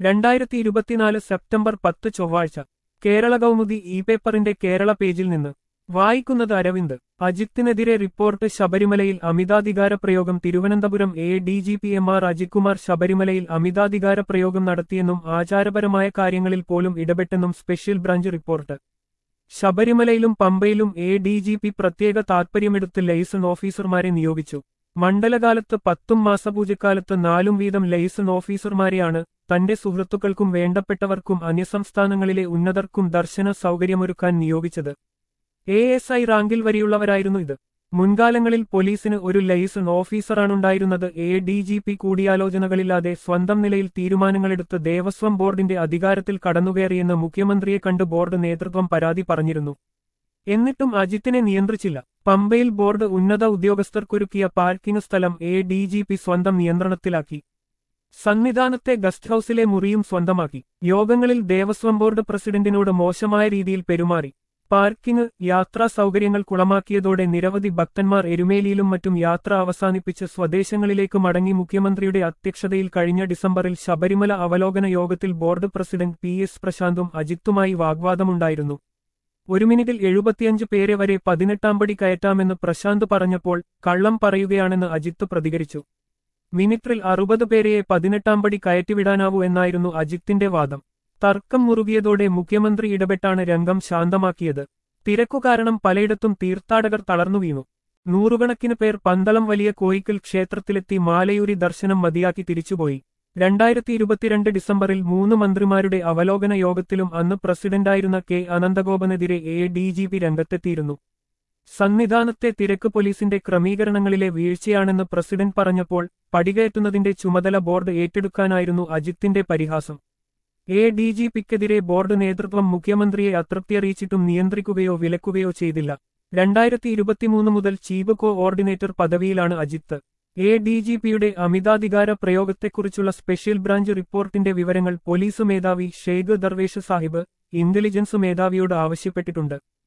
രണ്ടായിരത്തി ഇരുപത്തിനാല് സെപ്റ്റംബർ പത്ത് ചൊവ്വാഴ്ച കേരള കൗമുദി ഇ പേപ്പറിന്റെ കേരള പേജിൽ നിന്ന് വായിക്കുന്നത് അരവിന്ദ് അജിത്തിനെതിരെ റിപ്പോർട്ട് ശബരിമലയിൽ അമിതാധികാര പ്രയോഗം Thiruvananthapuram A D G P M R Ajithkumar ശബരിമലയിൽ അമിതാധികാര പ്രയോഗം നടത്തിയെന്നും ആചാരപരമായ കാര്യങ്ങളിൽ പോലും ഇടപെട്ടെന്നും സ്പെഷ്യൽ ബ്രാഞ്ച് റിപ്പോർട്ട് ശബരിമലയിലും പമ്പയിലും എ ഡി ജി പി പ്രത്യേക താൽപര്യമെടുത്ത് ലൈസൺ ഓഫീസർമാരെ നിയോഗിച്ചു മണ്ഡലകാലത്ത് പത്തും മാസപൂജക്കാലത്ത് നാലും വീതം ലൈസൺ ഓഫീസർമാരെയാണ് തന്റെ സുഹൃത്തുക്കൾക്കും വേണ്ടപ്പെട്ടവർക്കും അന്യസംസ്ഥാനങ്ങളിലെ ഉന്നതർക്കും ദർശന സൗകര്യമൊരുക്കാൻ നിയോഗിച്ചത് എ എസ് ഐ റാങ്കിൽ വരെയുള്ളവരായിരുന്നു ഇത് മുൻകാലങ്ങളിൽ പോലീസിന് ഒരു ലൈസൺ ഓഫീസറാണുണ്ടായിരുന്നത് എ ഡി ജി പി കൂടിയാലോചനകളില്ലാതെ സ്വന്തം നിലയിൽ തീരുമാനങ്ങളെടുത്ത് ദേവസ്വം ബോർഡിന്റെ അധികാരത്തിൽ കടന്നുകയറിയെന്ന് മുഖ്യമന്ത്രിയെ കണ്ട് ബോർഡ് നേതൃത്വം പരാതി പറഞ്ഞിരുന്നു എന്നിട്ടും അജിത്തിനെ നിയന്ത്രിച്ചില്ല പമ്പയിൽ ബോർഡ് ഉന്നത ഉദ്യോഗസ്ഥർക്കൊരുക്കിയ പാർക്കിംഗ് സ്ഥലം എ ഡി ജി പി സ്വന്തം നിയന്ത്രണത്തിലാക്കി സന്നിധാനത്തെ ഗസ്റ്റ് ഹൌസിലെ മുറിയും സ്വന്തമാക്കി യോഗങ്ങളിൽ ദേവസ്വം ബോർഡ് പ്രസിഡന്റിനോട് മോശമായ രീതിയിൽ പെരുമാറി പാർക്കിംഗ് യാത്രാ സൗകര്യങ്ങൾ കുളമാക്കിയതോടെ നിരവധി ഭക്തന്മാർ എരുമേലിയിലും മറ്റും യാത്ര അവസാനിപ്പിച്ച് സ്വദേശങ്ങളിലേക്ക് മടങ്ങി മുഖ്യമന്ത്രിയുടെ അധ്യക്ഷതയിൽ കഴിഞ്ഞ ഡിസംബറിൽ ശബരിമല അവലോകന യോഗത്തിൽ ബോർഡ് പ്രസിഡന്റ് പി എസ് പ്രശാന്തും അജിത്തുമായി വാഗ്വാദമുണ്ടായിരുന്നു ഒരു മിനിറ്റിൽ എഴുപത്തിയഞ്ച് പേരെ വരെ പതിനെട്ടാം പടി കയറ്റാമെന്ന് പ്രശാന്ത് പറഞ്ഞപ്പോൾ കള്ളം പറയുകയാണെന്ന് അജിത്ത് പ്രതികരിച്ചു മിനിറ്റിൽ അറുപത് പേരെയെ പതിനെട്ടാം പടി കയറ്റിവിടാനാവൂ എന്നായിരുന്നു അജിത്തിന്റെ വാദം തർക്കം മുറുകിയതോടെ മുഖ്യമന്ത്രി ഇടപെട്ടാണ് രംഗം ശാന്തമാക്കിയത് തിരക്കു കാരണം പലയിടത്തും തീർത്ഥാടകർ തളർന്നു വീണു നൂറുകണക്കിന് പേർ പന്തളം വലിയ കോയിക്കൽ ക്ഷേത്രത്തിലെത്തി മാലയൂരി ദർശനം മതിയാക്കി തിരിച്ചുപോയി രണ്ടായിരത്തി ഇരുപത്തിരണ്ട് ഡിസംബറിൽ മൂന്ന് മന്ത്രിമാരുടെ അവലോകന യോഗത്തിലും അന്ന് പ്രസിഡന്റായിരുന്ന കെ അനന്തഗോപനെതിരെ എ ഡി ജി പി രംഗത്തെത്തിയിരുന്നു സന്നിധാനത്തെ തിരക്ക് പോലീസിന്റെ ക്രമീകരണങ്ങളിലെ വീഴ്ചയാണെന്ന് പ്രസിഡന്റ് പറഞ്ഞപ്പോൾ പടികയറ്റുന്നതിന്റെ ചുമതല ബോർഡ് ഏറ്റെടുക്കാനായിരുന്നു അജിത്തിന്റെ പരിഹാസം എ ഡി ജി പിക്കെതിരെ ബോർഡ് നേതൃത്വം മുഖ്യമന്ത്രിയെ അതൃപ്തിയറിയിച്ചിട്ടും നിയന്ത്രിക്കുകയോ വിലക്കുകയോ ചെയ്തില്ല രണ്ടായിരത്തി ഇരുപത്തിമൂന്ന് മുതൽ ചീഫ് കോഓർഡിനേറ്റർ പദവിയിലാണ് അജിത്ത് എ ഡി ജി പിയുടെ അമിതാധികാര പ്രയോഗത്തെക്കുറിച്ചുള്ള സ്പെഷ്യൽ ബ്രാഞ്ച് റിപ്പോർട്ടിന്റെ വിവരങ്ങൾ പോലീസ് മേധാവി ഷെയ്ഖ് ദർവേഷ് സാഹിബ് ഇന്റലിജൻസ് മേധാവിയോട് ആവശ്യപ്പെട്ടിട്ടുണ്ട്